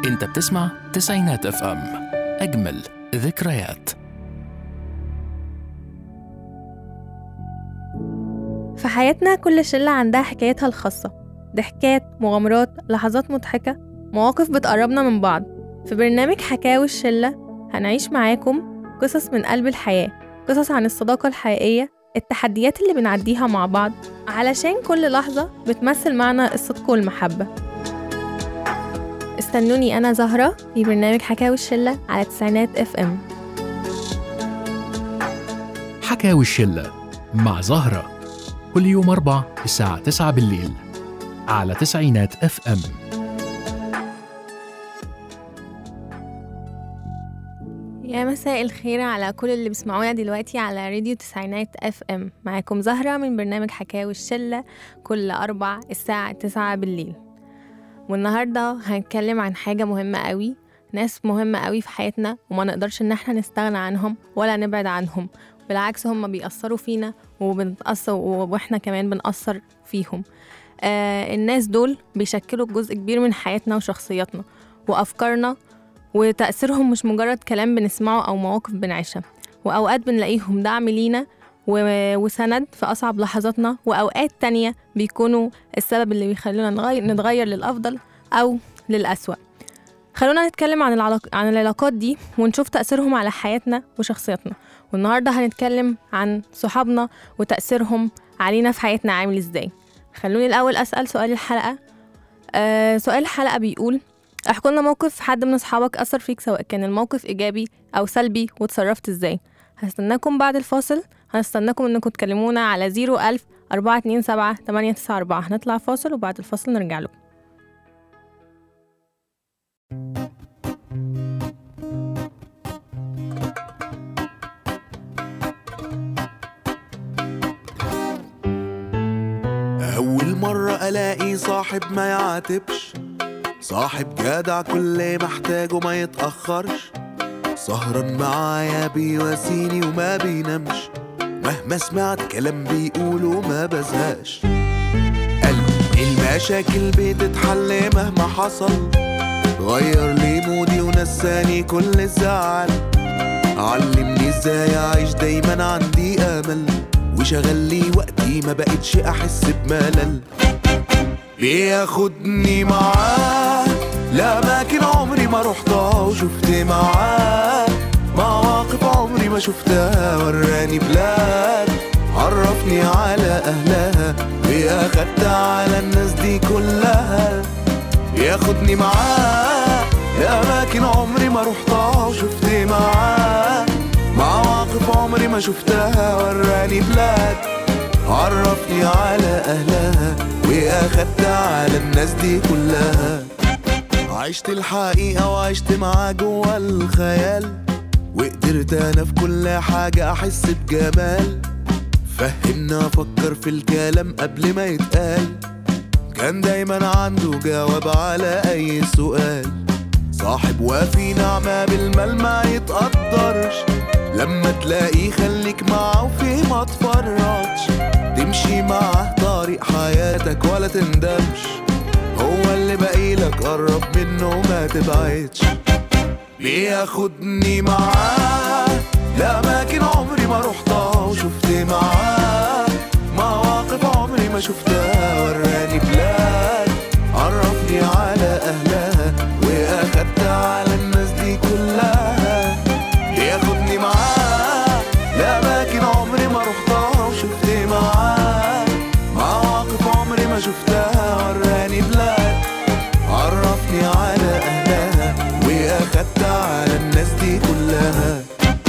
انت بتسمع تسعينات اف ام اجمل ذكريات في حياتنا كل شلة عندها حكايتها الخاصة ضحكات مغامرات لحظات مضحكة مواقف بتقربنا من بعض في برنامج حكاوي الشلة هنعيش معاكم قصص من قلب الحياة قصص عن الصداقة الحقيقية التحديات اللي بنعديها مع بعض علشان كل لحظة بتمثل معنا الصدق والمحبة استنوني أنا زهرة في برنامج حكاوي الشلة على تسعينات اف ام حكاوي الشلة مع زهرة كل يوم أربع الساعة 9 بالليل على تسعينات اف ام يا مساء الخير على كل اللي بيسمعونا دلوقتي على راديو تسعينات اف ام معاكم زهرة من برنامج حكاوي الشلة كل أربع الساعة تسعة بالليل والنهاردة هنتكلم عن حاجة مهمة قوي ناس مهمة قوي في حياتنا وما نقدرش ان احنا نستغنى عنهم ولا نبعد عنهم بالعكس هم بيأثروا فينا وبنتأثر واحنا كمان بنأثر فيهم آه الناس دول بيشكلوا جزء كبير من حياتنا وشخصياتنا وأفكارنا وتأثيرهم مش مجرد كلام بنسمعه أو مواقف بنعيشها وأوقات بنلاقيهم دعم لينا و- وسند في أصعب لحظاتنا وأوقات تانية بيكونوا السبب اللي بيخلونا نغير نتغير للأفضل أو للأسوأ خلونا نتكلم عن العلاق... عن العلاقات دي ونشوف تأثيرهم على حياتنا وشخصياتنا والنهاردة هنتكلم عن صحابنا وتأثيرهم علينا في حياتنا عامل ازاي خلوني الأول أسأل سؤال الحلقة آه سؤال الحلقة بيقول احكوا لنا موقف حد من اصحابك اثر فيك سواء كان الموقف ايجابي او سلبي وتصرفت ازاي هستناكم بعد الفاصل هنستناكم انكم تكلمونا على 01000 427 894 هنطلع فاصل وبعد الفاصل نرجع لكم أول مرة ألاقي صاحب ما يعاتبش صاحب جدع كل ما احتاجه ما يتأخرش سهران معايا بيواسيني وما بينامش مهما سمعت كلام بيقوله ما بزهقش قلبي المشاكل بتتحل مهما حصل غير لي مودي ونساني كل الزعل علمني ازاي اعيش دايما عندي امل وشغل لي وقتي ما بقتش احس بملل بياخدني معاه لأماكن عمري ما رحتها وشفت معاه مواقف عمري ما شفتها وراني بلاد عرفني على أهلها وأخدت على الناس دي كلها ياخدني معاه لأماكن عمري ما رحتها وشفت معاه مواقف عمري ما شفتها وراني بلاد عرفني على أهلها وأخدت على الناس دي كلها عشت الحقيقة وعشت معاه جوا الخيال وقدرت أنا في كل حاجة أحس بجمال فهمنا أفكر في الكلام قبل ما يتقال كان دايما عنده جواب على أي سؤال صاحب وفي نعمة بالمال ما يتقدرش لما تلاقيه خليك معاه وفيه ما تفرطش تمشي معاه طريق حياتك ولا تندمش هو اللي باقيلك قرب منه ما تبعدش بياخدني معاه لأماكن عمري ما رحتها وشفت معاه مواقف عمري ما شفتها وراني بلاد عرفني على أهلها وأخدت على الناس دي كلها بياخدني معاه لأماكن عمري ما رحتها وشفت معاه مواقف عمري ما شفتها وراني بلاد عرفني على أهلها وأخدت على الناس دي كلها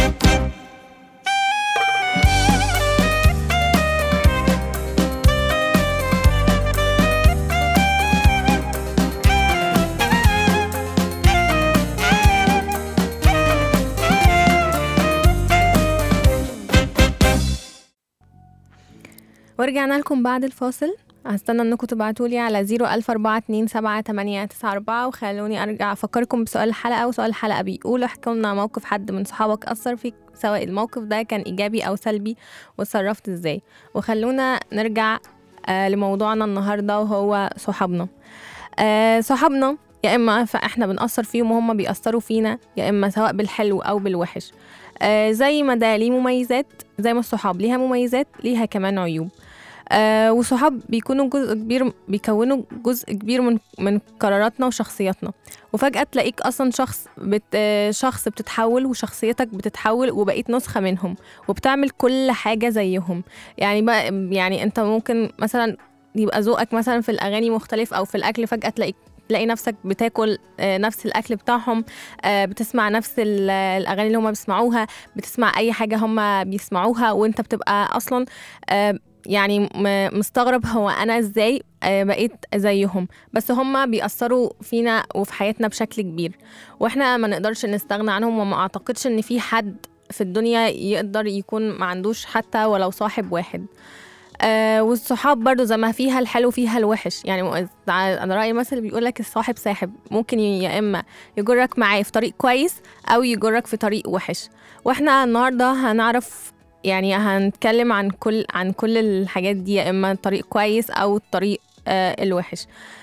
ورجعنا لكم بعد الفاصل هستنى انكم تبعتولي على 004278894 وخلوني ارجع افكركم بسؤال الحلقه وسؤال الحلقه بيقول احكوا لنا موقف حد من صحابك اثر فيك سواء الموقف ده كان ايجابي او سلبي وتصرفت ازاي وخلونا نرجع آه لموضوعنا النهارده وهو صحابنا آه صحابنا يا اما فاحنا بنأثر فيهم وهم بيأثروا فينا يا اما سواء بالحلو او بالوحش آه زي ما ده ليه مميزات زي ما الصحاب ليها مميزات ليها كمان عيوب آه والصحاب بيكونوا جزء كبير بيكونوا جزء كبير من من قراراتنا وشخصياتنا وفجأة تلاقيك أصلا شخص بت آه، شخص بتتحول وشخصيتك بتتحول وبقيت نسخة منهم وبتعمل كل حاجة زيهم يعني بقى يعني أنت ممكن مثلا يبقى ذوقك مثلا في الأغاني مختلف أو في الأكل فجأة تلاقيك تلاقي نفسك بتاكل آه، نفس الاكل بتاعهم آه، بتسمع نفس ال- الاغاني اللي هم بيسمعوها بتسمع اي حاجه هم بيسمعوها وانت بتبقى اصلا آه، يعني م- مستغرب هو انا ازاي آه، بقيت زيهم بس هم بيأثروا فينا وفي حياتنا بشكل كبير واحنا ما نقدرش نستغنى عنهم وما اعتقدش ان في حد في الدنيا يقدر يكون ما عندوش حتى ولو صاحب واحد آه والصحاب برضو زي ما فيها الحلو فيها الوحش يعني م- انا رايي مثلا بيقول لك الصاحب ساحب ممكن ي- يا اما يجرك معاه في طريق كويس او يجرك في طريق وحش واحنا النهارده هنعرف يعني هنتكلم عن كل عن كل الحاجات دي يا اما طريق كويس او الطريق آه الوحش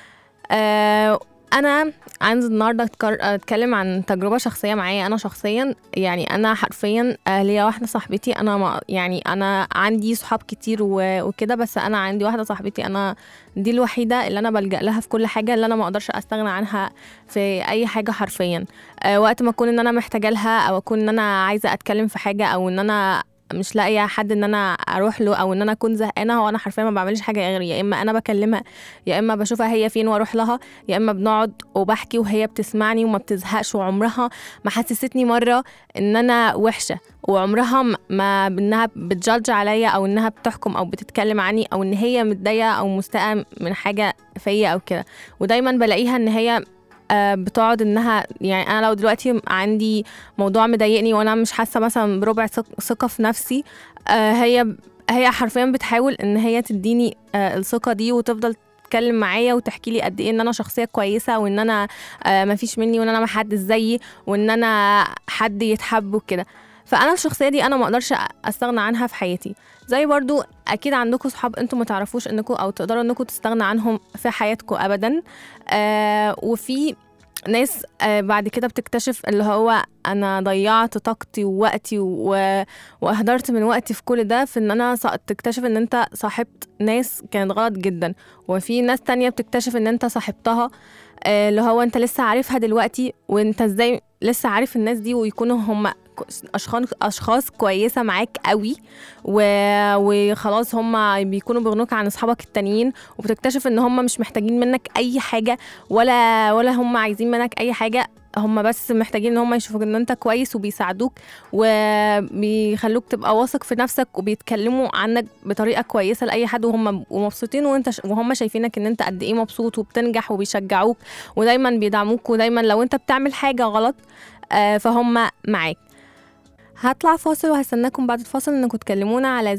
آه انا عايز النهارده أتكر- اتكلم عن تجربه شخصيه معايا انا شخصيا يعني انا حرفيا آه، ليا واحده صاحبتي انا ما يعني انا عندي صحاب كتير و- وكده بس انا عندي واحده صاحبتي انا دي الوحيده اللي انا بلجأ لها في كل حاجه اللي انا ما اقدرش استغنى عنها في اي حاجه حرفيا أه وقت ما اكون ان انا محتاجه لها او اكون ان انا عايزه اتكلم في حاجه او ان انا مش لاقيه حد ان انا اروح له او ان انا اكون زهقانه هو انا حرفيا ما بعملش حاجه غير يا اما انا بكلمها يا اما بشوفها هي فين واروح لها يا اما بنقعد وبحكي وهي بتسمعني وما بتزهقش وعمرها ما حسستني مره ان انا وحشه وعمرها م- ما انها بتجادج عليا او انها بتحكم او بتتكلم عني او ان هي متضايقه او مستاءه من حاجه فيا او كده ودايما بلاقيها ان هي آه، بتقعد انها يعني انا لو دلوقتي عندي موضوع مضايقني وانا مش حاسه مثلا بربع ثق- ثقه في نفسي آه، هي هي حرفيا بتحاول ان هي تديني آه، الثقه دي وتفضل تتكلم معايا وتحكي لي قد ايه ان انا شخصيه كويسه وان انا آه، مفيش مني وان انا ما حد زيي وان انا حد يتحب وكده فانا الشخصيه دي انا ما اقدرش استغنى عنها في حياتي زي برضو اكيد عندكم صحاب انتم ما تعرفوش انكم او تقدروا انكم تستغنى عنهم في حياتكم ابدا آه وفي ناس آه بعد كده بتكتشف اللي هو انا ضيعت طاقتي ووقتي و... واهدرت من وقتي في كل ده في ان انا ص- تكتشف ان انت صاحبت ناس كانت غلط جدا وفي ناس تانية بتكتشف ان انت صاحبتها آه، اللي هو انت لسه عارفها دلوقتي وانت ازاي لسه عارف الناس دي ويكونوا هم اشخاص اشخاص كويسه معاك قوي و... وخلاص هم بيكونوا بيغنوك عن اصحابك التانيين وبتكتشف ان هم مش محتاجين منك اي حاجه ولا ولا هم عايزين منك اي حاجه هم بس محتاجين ان هم يشوفوك ان انت كويس وبيساعدوك وبيخلوك تبقى واثق في نفسك وبيتكلموا عنك بطريقه كويسه لاي حد وهم ومبسوطين وانت ش... وهم شايفينك ان انت قد ايه مبسوط وبتنجح وبيشجعوك ودايما بيدعموك ودايما لو انت بتعمل حاجه غلط آه، فهم معاك هطلع فاصل وهستناكم بعد الفاصل انكم تكلمونا على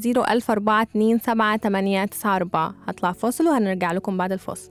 004278994 هطلع فاصل وهنرجع لكم بعد الفاصل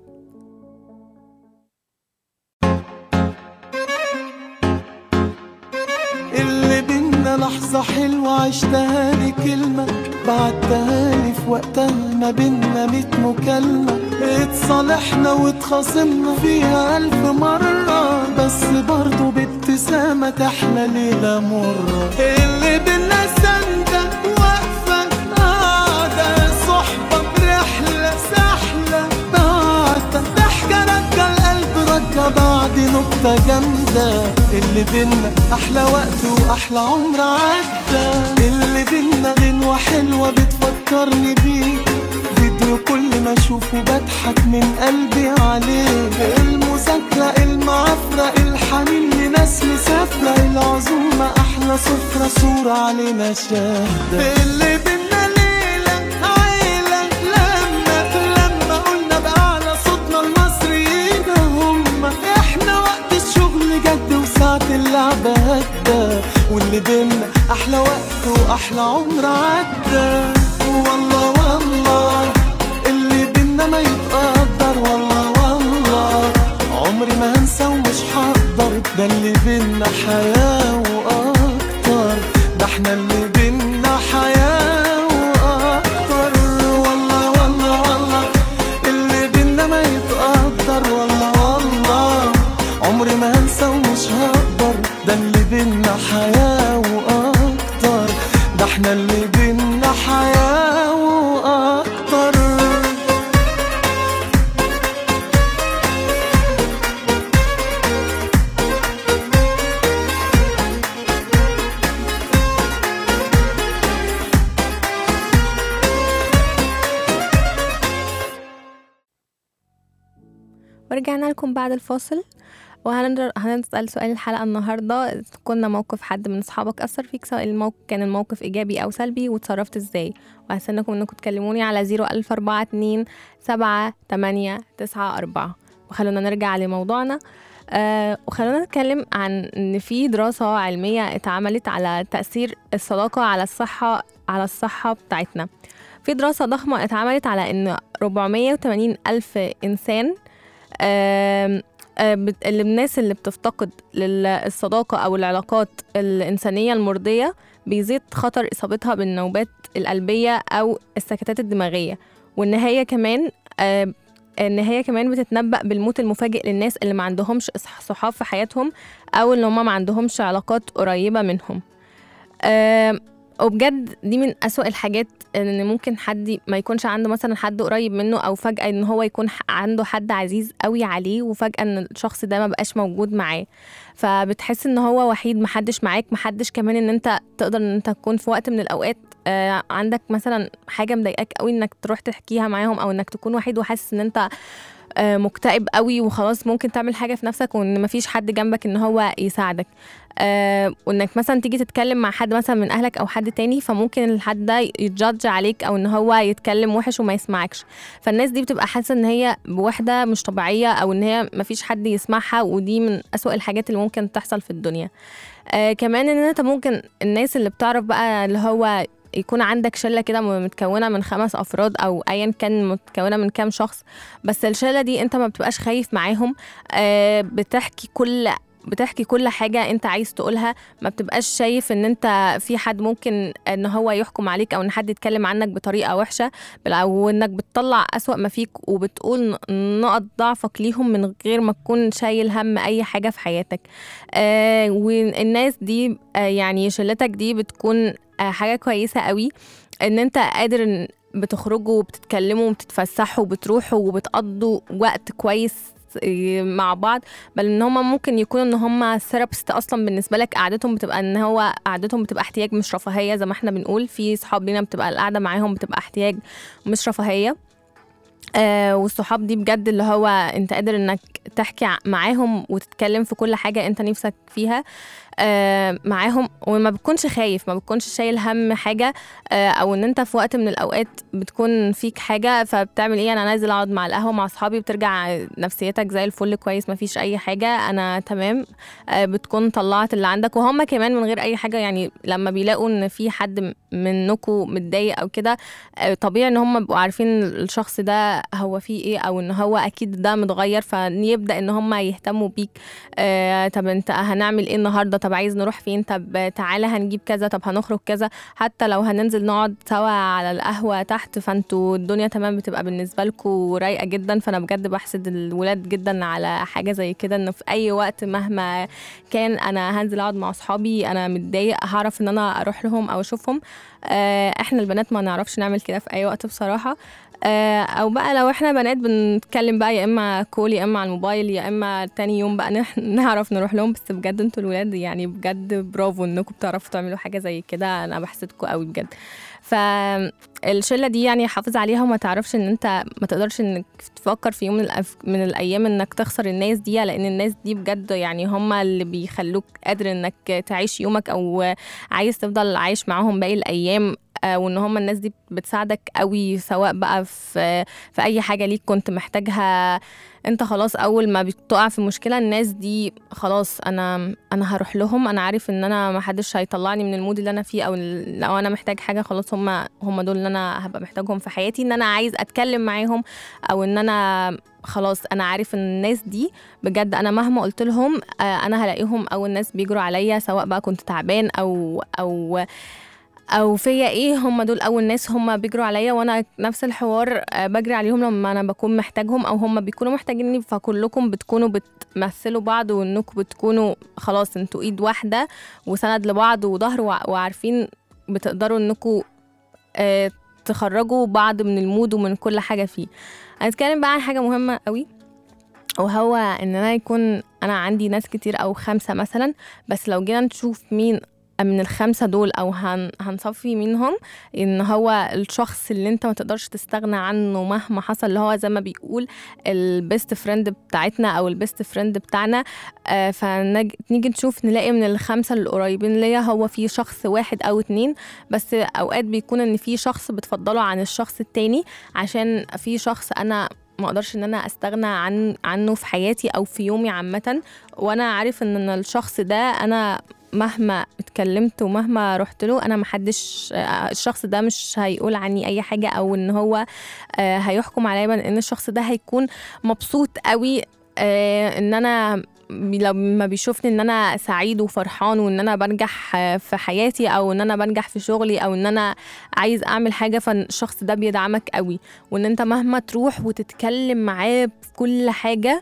اللي بينا لحظة حلوة عشتها لي كلمة بعتها لي في وقتها ما بينا ميت مكالمة اتصالحنا واتخاصمنا فيها ألف مرة بس برضه بابتسامة تحلى ليلة مرة اللي بينا سندة واقفة قاعدة صحبة برحلة سحلة بعدة ضحكة رجع القلب رجع بعد نكتة جامدة اللي بينا أحلى وقت وأحلى عمر عدى اللي بينا غنوة حلوة بتفكرني بيك فيديو كل ما اشوفه بضحك من قلبي عليه المذاكرة المعافرة الحنين لناس مسافرة العزومة أحلى سفرة صورة علينا شاهدة اللي بينا ليلة عيلة لما لما قلنا بأعلى صوتنا المصريين هم احنا وقت الشغل جد وساعة اللعبة هدى واللي بينا أحلى وقت وأحلى عمر عدى والله والله اللي بينا ما يتقدر والله والله عمري ما هنسى ومش هقدر ده اللي بينا حياة وأكتر ده احنا اللي بينا حياة وأكتر والله والله والله اللي بينا ما يتقدر والله والله عمري ما هنسى ومش هقدر ده اللي بينا حياة وأكتر ده احنا اللي بينا حياة وأكتر ورجعنا لكم بعد الفاصل وهنسأل سؤال الحلقة النهاردة كنا موقف حد من أصحابك أثر فيك سواء الموقف كان الموقف إيجابي أو سلبي وتصرفت إزاي وهستناكم إنكم تكلموني على زيرو ألف أربعة اتنين سبعة تمانية تسعة أربعة وخلونا نرجع لموضوعنا آه وخلونا نتكلم عن إن في دراسة علمية اتعملت على تأثير الصداقة على الصحة على الصحة بتاعتنا في دراسة ضخمة اتعملت على إن 480 ألف إنسان آم، آه، بت- اللي الناس اللي بتفتقد للصداقة أو العلاقات الإنسانية المرضية بيزيد خطر إصابتها بالنوبات القلبية أو السكتات الدماغية وإن هي كمان آه، إن هي كمان بتتنبأ بالموت المفاجئ للناس اللي ما عندهمش صح- صحاب في حياتهم أو اللي هما ما عندهمش علاقات قريبة منهم آم، وبجد دي من أسوأ الحاجات ان ممكن حد ما يكونش عنده مثلا حد قريب منه او فجأة ان هو يكون ح- عنده حد عزيز قوي عليه وفجأة ان الشخص ده ما بقاش موجود معاه فبتحس ان هو وحيد محدش معاك محدش كمان ان انت تقدر ان انت تكون في وقت من الاوقات آه عندك مثلا حاجة مضايقاك قوي انك تروح تحكيها معاهم او انك تكون وحيد وحاسس ان انت آه، مكتئب قوي وخلاص ممكن تعمل حاجه في نفسك وان مفيش حد جنبك ان هو يساعدك آه، وانك مثلا تيجي تتكلم مع حد مثلا من اهلك او حد تاني فممكن الحد ده يتجادج عليك او ان هو يتكلم وحش وما يسمعكش فالناس دي بتبقى حاسه ان هي بوحده مش طبيعيه او ان هي مفيش حد يسمعها ودي من أسوأ الحاجات اللي ممكن تحصل في الدنيا آه كمان ان انت ممكن الناس اللي بتعرف بقى اللي هو يكون عندك شله كده متكونه من خمس افراد او ايا كان متكونه من كام شخص بس الشله دي انت ما بتبقاش خايف معاهم آه بتحكي كل بتحكي كل حاجة انت عايز تقولها ما بتبقاش شايف ان انت في حد ممكن ان هو يحكم عليك او ان حد يتكلم عنك بطريقة وحشة بل- او انك بتطلع اسوأ ما فيك وبتقول ن- نقط ضعفك ليهم من غير ما تكون شايل هم اي حاجة في حياتك آه والناس دي آه يعني شلتك دي بتكون آه حاجة كويسة قوي ان انت قادر ان بتخرجوا وبتتكلموا وبتتفسحوا وبتروحوا وبتقضوا وقت كويس إيه، مع بعض بل ان هما ممكن يكونوا ان هما ثيرابيست اصلا بالنسبه لك قعدتهم بتبقى ان هو قعدتهم بتبقى احتياج مش رفاهيه زي ما احنا بنقول في صحاب لينا بتبقى القعده معاهم بتبقى احتياج مش رفاهيه آه والصحاب دي بجد اللي هو انت قادر انك تحكي ع- معاهم وتتكلم في كل حاجه انت نفسك فيها آه معاهم وما بتكونش خايف ما بتكونش شايل هم حاجه آه او ان انت في وقت من الاوقات بتكون فيك حاجه فبتعمل ايه انا نازل اقعد مع القهوه مع اصحابي بترجع نفسيتك زي الفل كويس ما فيش اي حاجه انا تمام آه بتكون طلعت اللي عندك وهم كمان من غير اي حاجه يعني لما بيلاقوا ان في حد منكم متضايق او كده آه، طبيعي ان هم بيبقوا عارفين الشخص ده هو فيه ايه او ان هو اكيد ده متغير فيبدا ان هم يهتموا بيك آه طب انت هنعمل ايه النهارده طب عايز نروح فين طب تعالى هنجيب كذا طب هنخرج كذا حتى لو هننزل نقعد سوا على القهوه تحت فانتوا الدنيا تمام بتبقى بالنسبه لكم رايقه جدا فانا بجد بحسد الولاد جدا على حاجه زي كده ان في اي وقت مهما كان انا هنزل اقعد مع اصحابي انا متضايق هعرف ان انا اروح لهم او اشوفهم آه، احنا البنات ما نعرفش نعمل كده في اي وقت بصراحه آه، او بقى لو احنا بنات بنتكلم بقى يا اما كول يا اما على الموبايل يا اما تاني يوم بقى نح- نعرف نروح لهم بس بجد انتوا الولاد يعني بجد برافو انكم بتعرفوا تعملوا حاجه زي كده انا بحسدكم قوي بجد فالشله دي يعني حافظ عليها وما تعرفش ان انت ما تقدرش انك تفكر في يوم من, الأف... من الايام انك تخسر الناس دي لان الناس دي بجد يعني هم اللي بيخلوك قادر انك تعيش يومك او عايز تفضل عايش معاهم باقي الايام آه، وان هم الناس دي بتساعدك قوي سواء بقى في في اي حاجه ليك كنت محتاجها انت خلاص اول ما بتقع في مشكله الناس دي خلاص انا انا هروح لهم انا عارف ان انا ما حدش هيطلعني من المود اللي انا فيه او ال- لو انا محتاج حاجه خلاص هم هم دول اللي انا هبقى محتاجهم في حياتي ان انا عايز اتكلم معاهم او ان انا خلاص انا عارف ان الناس دي بجد انا مهما قلت لهم آه، انا هلاقيهم او الناس بيجروا عليا سواء بقى كنت تعبان او او او فيا ايه هم دول اول ناس هم بيجروا عليا وانا نفس الحوار آه، بجري عليهم لما انا بكون محتاجهم او هم بيكونوا محتاجيني فكلكم بتكونوا بتمثلوا بعض وانكم بتكونوا خلاص انتوا ايد واحده وسند لبعض وظهر وع- وعارفين بتقدروا انكم آه، تخرجوا بعض من المود ومن كل حاجه فيه هنتكلم بقى عن حاجه مهمه قوي وهو ان انا يكون انا عندي ناس كتير او خمسه مثلا بس لو جينا نشوف مين من الخمسة دول أو هن هنصفي منهم إن هو الشخص اللي أنت ما تقدرش تستغنى عنه مهما حصل اللي هو زي ما بيقول البيست فريند بتاعتنا أو البيست فريند بتاعنا آه فنيجي نشوف نلاقي من الخمسة القريبين ليا هو في شخص واحد أو اتنين بس أوقات بيكون إن في شخص بتفضله عن الشخص التاني عشان في شخص أنا ما اقدرش ان انا استغنى عن عنه في حياتي او في يومي عامه وانا عارف ان أنا الشخص ده انا مهما اتكلمت ومهما رحت له انا محدش آه، الشخص ده مش هيقول عني اي حاجه او ان هو آه، هيحكم عليا بان الشخص ده هيكون مبسوط قوي آه، ان انا بي- لما بيشوفني ان انا سعيد وفرحان وان انا بنجح آه، في حياتي او ان انا بنجح في شغلي او ان انا عايز اعمل حاجه فالشخص ده بيدعمك قوي وان انت مهما تروح وتتكلم معاه في كل حاجه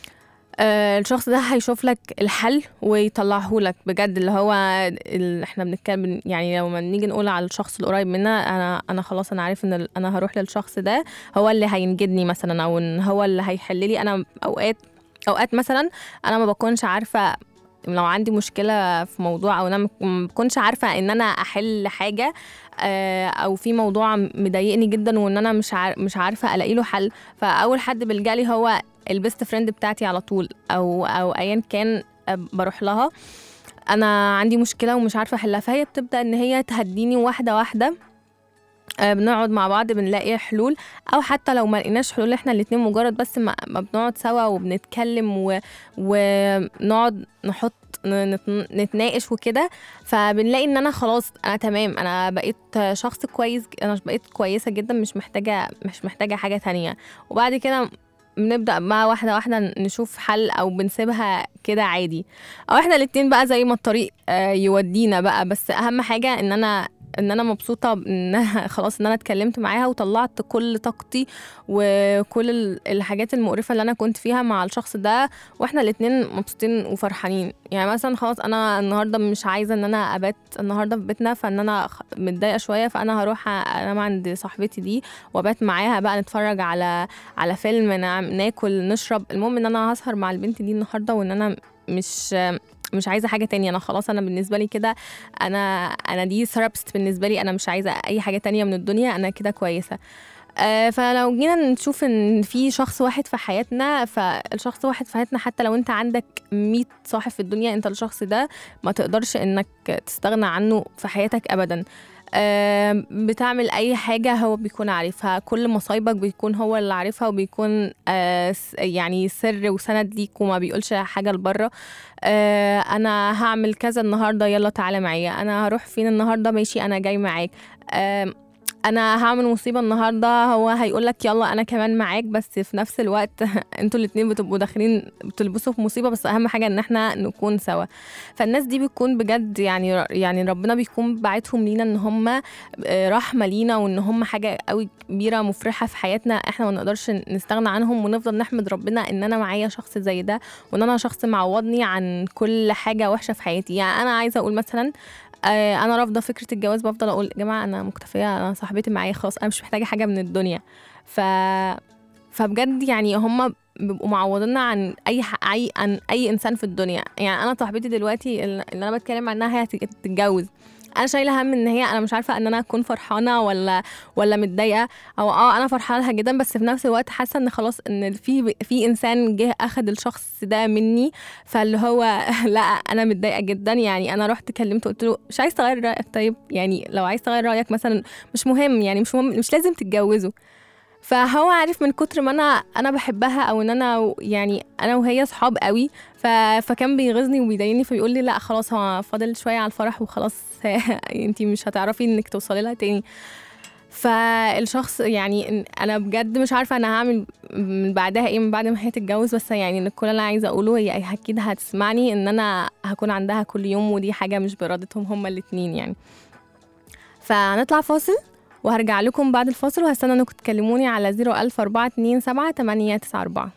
آه، الشخص ده هيشوف لك الحل ويطلعه لك بجد اللي هو ال- احنا بنتكلم يعني لما نيجي نقول على الشخص القريب منا انا انا خلاص انا عارف ان ال- انا هروح للشخص ده هو اللي هينجدني مثلا او ان هو اللي هيحل لي انا اوقات اوقات مثلا انا ما بكونش عارفه لو عندي مشكله في موضوع او انا ما- ما بكونش عارفه ان انا احل حاجه آه، او في موضوع مضايقني جدا وان انا مش عار مش عارفه الاقي له حل فاول حد بيلجأ لي هو البيست فريند بتاعتي على طول او او ايا كان آه، بروح لها انا عندي مشكله ومش عارفه احلها فهي بتبدا ان هي تهديني واحده واحده آه، بنقعد مع بعض بنلاقي حلول او حتى لو ما لقيناش حلول احنا الاتنين مجرد بس ما, ما بنقعد سوا وبنتكلم و... ونقعد نحط ن- نت- نتناقش وكده فبنلاقي ان انا خلاص انا تمام انا بقيت شخص كويس انا بقيت كويسه جدا مش محتاجه مش محتاجه حاجه تانية وبعد كده بنبدا بقى واحده واحده نشوف حل او بنسيبها كده عادي او احنا الاتنين بقى زي ما الطريق آه، يودينا بقى بس اهم حاجه ان انا ان انا مبسوطه ان أنا خلاص ان انا اتكلمت معاها وطلعت كل طاقتي وكل ال- الحاجات المقرفه اللي انا كنت فيها مع الشخص ده واحنا الاتنين مبسوطين وفرحانين يعني مثلا خلاص انا النهارده مش عايزه ان انا ابات النهارده في بيتنا فان انا خ- متضايقه شويه فانا هروح انام عند صاحبتي دي وابات معاها بقى نتفرج على على فيلم نعم ناكل نشرب المهم ان انا هسهر مع البنت دي النهارده وان انا مش مش عايزه حاجه تانية انا خلاص انا بالنسبه لي كده انا انا دي ثيرابيست بالنسبه لي انا مش عايزه اي حاجه تانية من الدنيا انا كده كويسه آه، فلو جينا نشوف ان في شخص واحد في حياتنا فالشخص واحد في حياتنا حتى لو انت عندك 100 صاحب في الدنيا انت الشخص ده ما تقدرش انك تستغنى عنه في حياتك ابدا آه، بتعمل اي حاجه هو بيكون عارفها كل مصايبك بيكون هو اللي عارفها وبيكون آه، س- يعني سر وسند ليك وما بيقولش حاجه لبره آه، انا هعمل كذا النهارده يلا تعالى معايا انا هروح فين النهارده ماشي انا جاي معاك آم، انا هعمل مصيبه النهارده هو هيقول لك يلا انا كمان معاك بس في نفس الوقت انتوا الاتنين بتبقوا داخلين بتلبسوا في مصيبه بس اهم حاجه ان احنا نكون سوا فالناس دي بتكون بجد يعني يعني ربنا بيكون باعتهم لينا ان هم آه، رحمه لينا وان هم حاجه قوي كبيره مفرحه في حياتنا احنا ما نقدرش نستغنى عنهم ونفضل نحمد ربنا ان انا معايا شخص زي ده وان انا شخص معوضني عن كل حاجه وحشه في حياتي يعني انا عايزه اقول مثلا آه، انا رافضه فكره الجواز بفضل اقول يا جماعه انا مكتفيه انا صاحبتي معايا خلاص انا مش محتاجه حاجه من الدنيا ف فبجد يعني هم بيبقوا معوضينا عن اي ح... اي عن اي انسان في الدنيا يعني انا صاحبتي دلوقتي اللي انا بتكلم عنها هي هتتجوز انا شايله هم ان هي انا مش عارفه ان انا اكون فرحانه ولا ولا متضايقه او اه انا فرحانه لها جدا بس في نفس الوقت حاسه ان خلاص ان في في انسان جه اخد الشخص ده مني فاللي هو لا انا متضايقه جدا يعني انا رحت كلمته قلت له مش عايز تغير رايك طيب يعني لو عايز تغير رايك مثلا مش مهم يعني مش مهم مش لازم تتجوزوا فهو عارف من كتر ما انا انا بحبها او ان انا يعني انا وهي صحاب قوي ف... فكان بيغيظني وبيضايقني فبيقول لي لا خلاص هو فاضل شويه على الفرح وخلاص انتي مش هتعرفي انك توصلي لها تاني فالشخص يعني إن- انا بجد مش عارفه انا هعمل من بعدها ايه من بعد ما هي تتجوز بس يعني ان كل اللي انا عايزه اقوله هي اكيد هتسمعني ان انا هكون عندها كل يوم ودي حاجه مش بارادتهم هما الاتنين يعني فهنطلع فاصل وهرجع لكم بعد الفاصل وهستنى انكم تكلموني على 00427 894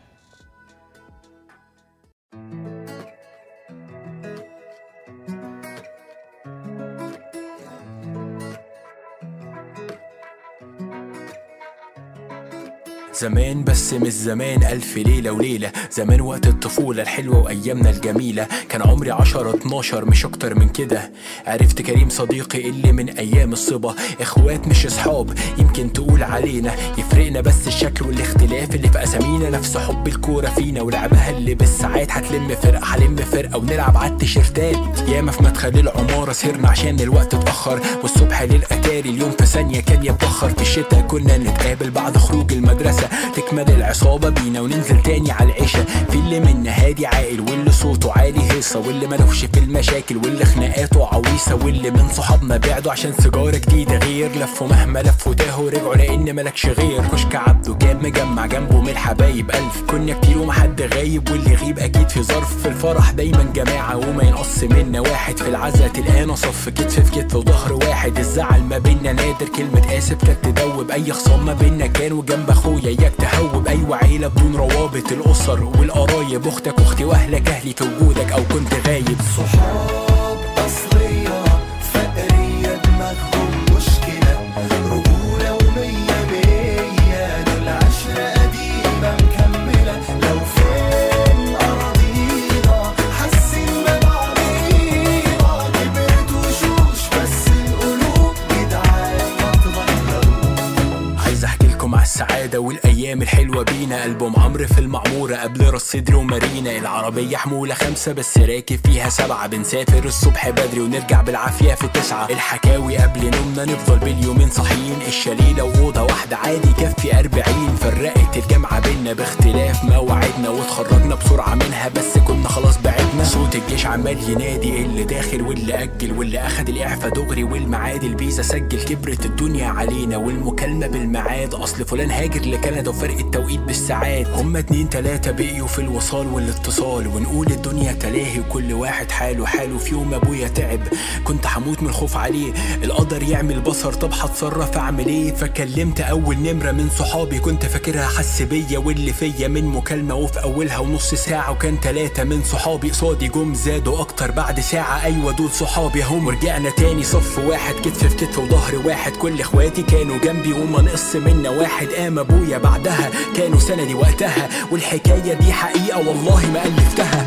زمان بس مش زمان ألف ليلة وليلة زمان وقت الطفولة الحلوة وأيامنا الجميلة كان عمري عشرة اتناشر مش أكتر من كده عرفت كريم صديقي اللي من أيام الصبا إخوات مش أصحاب يمكن تقول علينا يفرقنا بس الشكل والاختلاف اللي في أسامينا نفس حب الكورة فينا ولعبها اللي بالساعات هتلم فرقة هلم فرقة ونلعب على التيشيرتات ياما في مدخل العمارة سهرنا عشان الوقت اتأخر والصبح للأتاري اليوم في ثانية كان يتبخر في الشتا كنا نتقابل بعد خروج المدرسة تكمل العصابة بينا وننزل تاني على العشاء في اللي منا هادي عاقل واللي صوته عالي هيصة واللي ملوش في المشاكل واللي خناقاته عويصة واللي من صحابنا بعدوا عشان سيجارة جديدة غير لفوا مهما لفوا تاهوا رجعوا لأن ملكش غير كشك عبده كان مجمع جنبه من الحبايب ألف كنا كتير ومحد غايب واللي يغيب أكيد في ظرف في الفرح دايما جماعة وما ينقص منا واحد في العزا تلقانا صف كتف في كتف وظهر واحد الزعل ما بينا نادر كلمة آسف كانت تدوب أي خصام ما بينا كان وجنب أخويا إياك تهوب أيوة عيلة بدون روابط الأسر والقرايب أختك أختي وأهلك أهلي في وجودك أو كنت غايب صحاب أصلية فقرية دماغهم مشكلة رجولة ومية مية دول عشرة قديمة مكملة لو فين أراضينا حاسين ببعضينا كبرت وشوش بس القلوب جدعان ما تغيروش عايز احكي لكم على السعاده والايام الحلوه بينا البوم عمرو في المعموره قبل راس صدري ومارينا العربيه حموله خمسه بس راكب فيها سبعه بنسافر الصبح بدري ونرجع بالعافيه في تسعه الحكاوي قبل نومنا نفضل باليومين صاحيين الشليله واوضه واحده عادي يكفي أربعين فرقت الجامعه بينا باختلاف مواعيدنا واتخرجنا بسرعه منها بس كنا خلاص بعدنا صوت الجيش عمال ينادي اللي داخل واللي اجل واللي اخد الاعفاء دغري والمعاد الفيزا سجل كبرت الدنيا علينا والمكالمه بالميعاد اصل فلان هاجر لكندا وفرق التوقيت بالساعات هما اتنين تلاته بقيوا في الوصال والاتصال ونقول الدنيا تلاهي وكل واحد حاله حاله في يوم ابويا تعب كنت هموت من الخوف عليه القدر يعمل بصر طب هتصرف اعمل ايه فكلمت اول نمره من صحابي كنت فاكرها حس بيا واللي فيا من مكالمه وفي اولها ونص ساعه وكان تلاته من صحابي قصادي جم زادوا اكتر بعد ساعه ايوه دول صحابي هم ورجعنا تاني صف واحد كتف في كتف وظهر واحد كل اخواتي كانوا جنبي وما نقص منا واحد قام ابويا بعدها كانوا سندي وقتها والحكايه دي حقيقه والله ما الفتها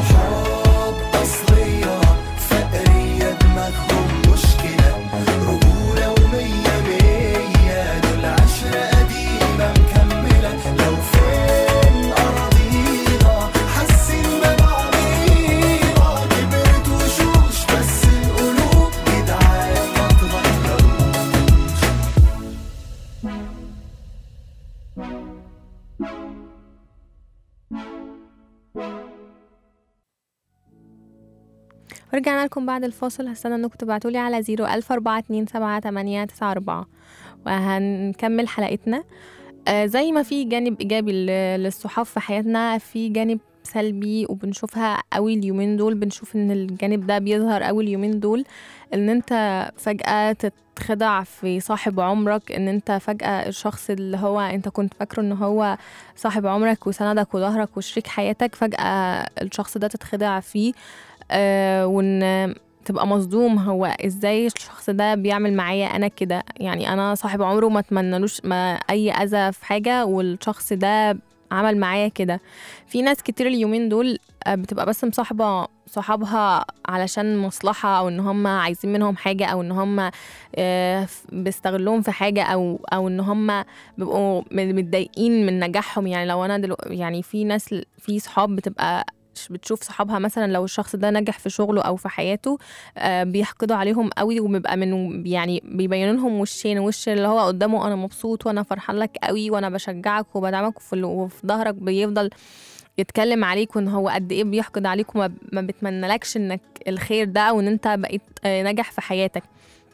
صحاب أصلية فقرية دماغهم مشكلة رجولة ومية مية دول عشرة قديمة مكملة لو فين أراضينا حاسين ببعضينا كبرت وشوش بس القلوب جدعان ما تغيروش ورجعنا لكم بعد الفاصل هستنى انكم تبعتولي على زيرو ألف أربعة اتنين سبعة تمانية تسعة أربعة وهنكمل حلقتنا آه زي ما في جانب إيجابي ل- للصحاب في حياتنا في جانب سلبي وبنشوفها قوي اليومين دول بنشوف ان الجانب ده بيظهر قوي اليومين دول ان انت فجأة تتخدع في صاحب عمرك ان انت فجأة الشخص اللي هو انت كنت فاكره ان هو صاحب عمرك وسندك وظهرك وشريك حياتك فجأة الشخص ده تتخدع فيه آه وان تبقى مصدوم هو ازاي الشخص ده بيعمل معايا انا كده يعني انا صاحب عمره ما اتمنلوش ما اي اذى في حاجه والشخص ده عمل معايا كده في ناس كتير اليومين دول آه، بتبقى بس مصاحبه صحابها علشان مصلحه او ان هم عايزين منهم حاجه او ان هم آه، ف- بيستغلوهم في حاجه او او ان هم بيبقوا م- متضايقين من نجاحهم يعني لو انا دلو يعني في ناس في صحاب بتبقى ش- بتشوف صحابها مثلا لو الشخص ده نجح في شغله او في حياته آه، بيحقدوا عليهم قوي وبيبقى من يعني بيبينوا لهم وشين وش اللي هو قدامه انا مبسوط وانا فرحان لك قوي وانا بشجعك وبدعمك وفي ال- وفي ظهرك بيفضل يتكلم عليك وان هو قد ايه بيحقد عليك وما ما بتمنلكش انك الخير ده وان انت بقيت آه، ناجح في حياتك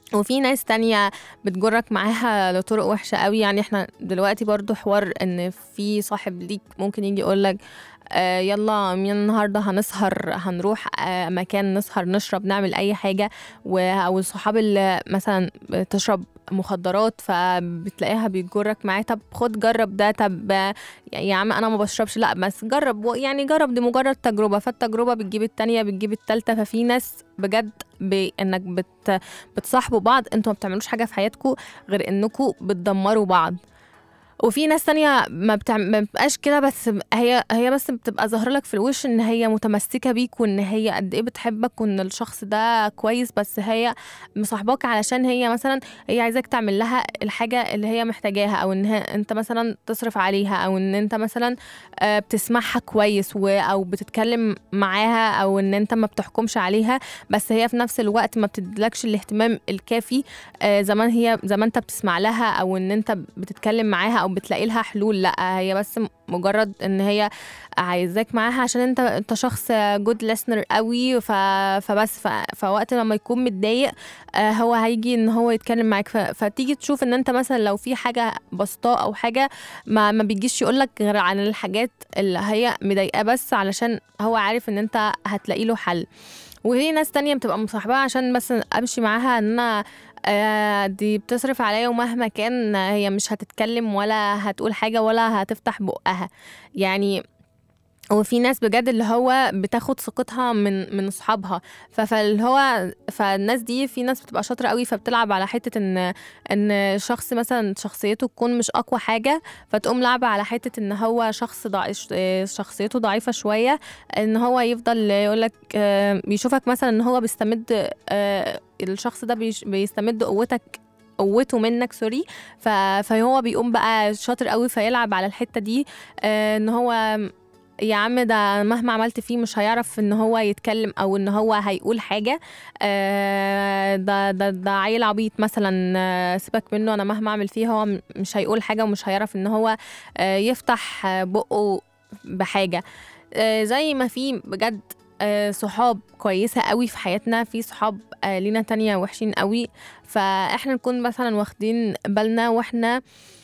وفي ناس تانية بتجرك معاها لطرق وحشة قوي يعني احنا دلوقتي برضو حوار ان في صاحب ليك ممكن يجي يقولك آه يلا مين النهاردة هنسهر هنروح آه مكان نسهر نشرب نعمل أي حاجة و- أو الصحاب اللي مثلا تشرب مخدرات فبتلاقيها بيجرك معاه طب خد جرب ده طب آه، يا عم انا ما بشربش لا بس جرب و- يعني جرب دي مجرد تجربة فالتجربة بتجيب التانية بتجيب التالتة ففي ناس بجد بانك بت بتصاحبوا بعض انتوا ما بتعملوش حاجة في حياتكم غير انكم بتدمروا بعض وفي ناس تانية ما, بتع... ما بتبقاش كده بس هي هي بس بتبقى ظاهرة لك في الوش ان هي متمسكة بيك وان هي قد ايه بتحبك وان الشخص ده كويس بس هي مصاحباك علشان هي مثلا هي عايزاك تعمل لها الحاجة اللي هي محتاجاها او ان هي انت مثلا تصرف عليها او ان انت مثلا آه، بتسمعها كويس و... او بتتكلم معاها او ان انت ما بتحكمش عليها بس هي في نفس الوقت ما بتدلكش الاهتمام الكافي آه، زمان هي زي ما انت بتسمع لها او ان انت بتتكلم معاها او بتلاقي لها حلول لا هي بس مجرد ان هي عايزاك معاها عشان انت انت شخص جود listener قوي ف... فبس ف... فوقت لما يكون متضايق آه، هو هيجي ان هو يتكلم معاك ف... فتيجي تشوف ان انت مثلا لو في حاجه بسيطه او حاجه ما ما بيجيش يقولك غير عن الحاجات اللي هي مضايقاه بس علشان هو عارف ان انت هتلاقي له حل وفي ناس تانية بتبقى مصاحبة عشان بس امشي معاها ان انا آه، دي بتصرف عليا ومهما كان هي مش هتتكلم ولا هتقول حاجة ولا هتفتح بقها يعني وفي ناس بجد اللي هو بتاخد ثقتها من من اصحابها ف- فاللي هو فالناس دي في ناس بتبقى شاطره قوي فبتلعب على حته ان ان شخص مثلا شخصيته تكون مش اقوى حاجه فتقوم لعبه على حته ان هو شخص ضعيف شخصيته ضعيفه شويه ان هو يفضل يقولك آه، بيشوفك مثلا ان هو بيستمد آه، الشخص ده بيش- بيستمد قوتك قوته منك سوري ف... فهو بيقوم بقى شاطر قوي فيلعب على الحته دي آه، ان هو يا عم ده مهما عملت فيه مش هيعرف ان هو يتكلم او ان هو هيقول حاجه آه، ده ده ده عيل عبيط مثلا آه، سيبك منه انا مهما اعمل فيه هو م- مش هيقول حاجه ومش هيعرف ان هو آه، يفتح آه، بقه بحاجه آه، زي ما في بجد آه، صحاب كويسة قوي في حياتنا في صحاب آه، لينا تانية وحشين قوي فاحنا نكون مثلا واخدين بالنا واحنا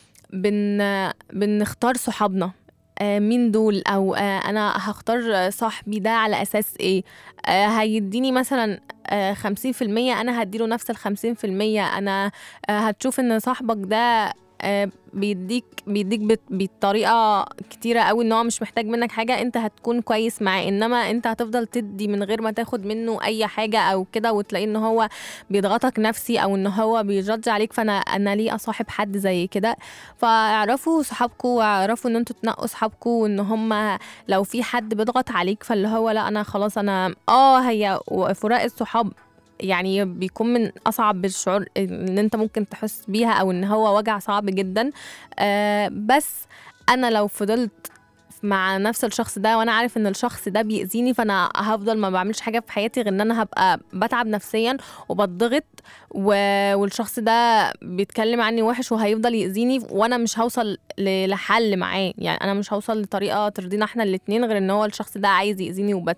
بن بنختار صحابنا آه، مين دول او آه، انا هختار صاحبي ده على اساس ايه آه، هيديني مثلا خمسين في المية انا هديله نفس الخمسين في المية انا آه، هتشوف ان صاحبك ده آه، بيديك بيديك بت- بطريقه كتيره قوي ان هو مش محتاج منك حاجه انت هتكون كويس معاه انما انت هتفضل تدي من غير ما تاخد منه اي حاجه او كده وتلاقي ان هو بيضغطك نفسي او ان هو بيجدج عليك فانا انا ليه اصاحب حد زي كده فاعرفوا صحابكم واعرفوا ان انتوا تنقوا صحابكم وان هم لو في حد بيضغط عليك فاللي هو لا انا خلاص انا اه هي فراق الصحاب يعني بيكون من اصعب الشعور ان انت ممكن تحس بيها او ان هو وجع صعب جدا آه بس انا لو فضلت مع نفس الشخص ده وانا عارف ان الشخص ده بيأذيني فانا هفضل ما بعملش حاجه في حياتي غير ان انا هبقى بتعب نفسيا وبتضغط و... والشخص ده بيتكلم عني وحش وهيفضل يأذيني وانا مش هوصل ل... لحل معاه يعني انا مش هوصل لطريقه ترضينا احنا الاتنين غير ان هو الشخص ده عايز يأذيني وبس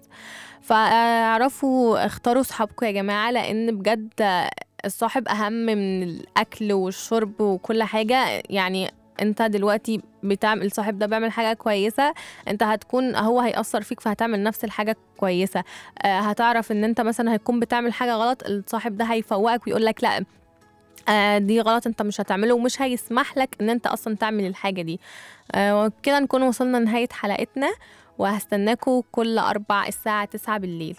فاعرفوا اختاروا صحابكم يا جماعه لان بجد الصاحب اهم من الاكل والشرب وكل حاجه يعني انت دلوقتي بتعمل الصاحب ده بيعمل حاجه كويسه انت هتكون هو هيأثر فيك فهتعمل نفس الحاجه كويسه آه هتعرف ان انت مثلا هتكون بتعمل حاجه غلط الصاحب ده هيفوقك ويقول لك لا آه دي غلط انت مش هتعمله ومش هيسمح لك ان انت اصلا تعمل الحاجه دي آه وكده نكون وصلنا لنهايه حلقتنا وهستناكم كل اربع الساعه 9 بالليل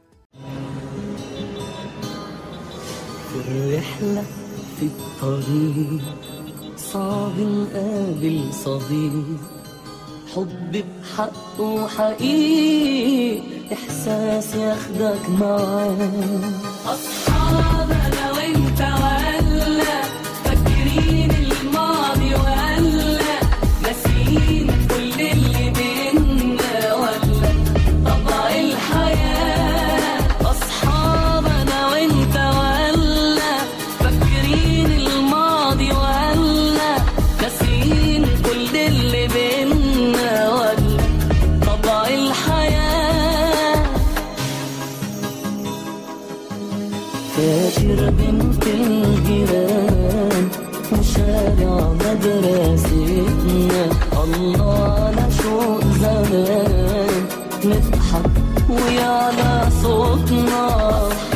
في الرحلة في الطريق صعب نقابل صديق حب بحق وحقيقي إحساس ياخدك معاه أصحاب أنا وأنت ولا فاكرين الماضي ولا ناسيين كل اللي بينا ولا طبع الحياة أصحاب أنا وأنت ولا فاكرين الماضي ولا ناسيين كل اللي بينا ولا طبع الحياة فاكر بنت نضحك ويعلى صوتنا